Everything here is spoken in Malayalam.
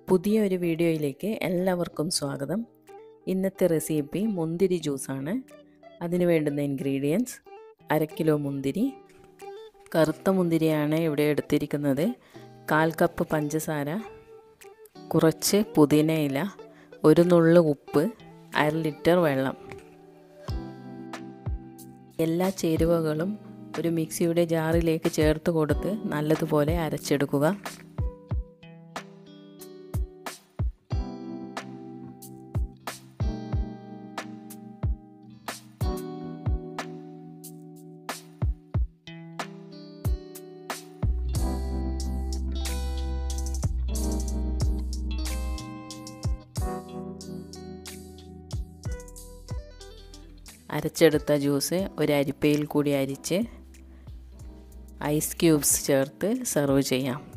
പുതിയ ഒരു വീഡിയോയിലേക്ക് എല്ലാവർക്കും സ്വാഗതം ഇന്നത്തെ റെസിപ്പി മുന്തിരി ജ്യൂസാണ് അതിന് വേണ്ടുന്ന ഇൻഗ്രീഡിയൻസ് അര കിലോ മുന്തിരി കറുത്ത മുന്തിരിയാണ് ഇവിടെ എടുത്തിരിക്കുന്നത് കാൽ കപ്പ് പഞ്ചസാര കുറച്ച് പുതിനയില ഒരു നുള്ളു ഉപ്പ് അര ലിറ്റർ വെള്ളം എല്ലാ ചേരുവകളും ഒരു മിക്സിയുടെ ജാറിലേക്ക് ചേർത്ത് കൊടുത്ത് നല്ലതുപോലെ അരച്ചെടുക്കുക അരച്ചെടുത്ത ജ്യൂസ് ഒരു അരിപ്പയിൽ കൂടി അരിച്ച് ഐസ് ക്യൂബ്സ് ചേർത്ത് സെർവ് ചെയ്യാം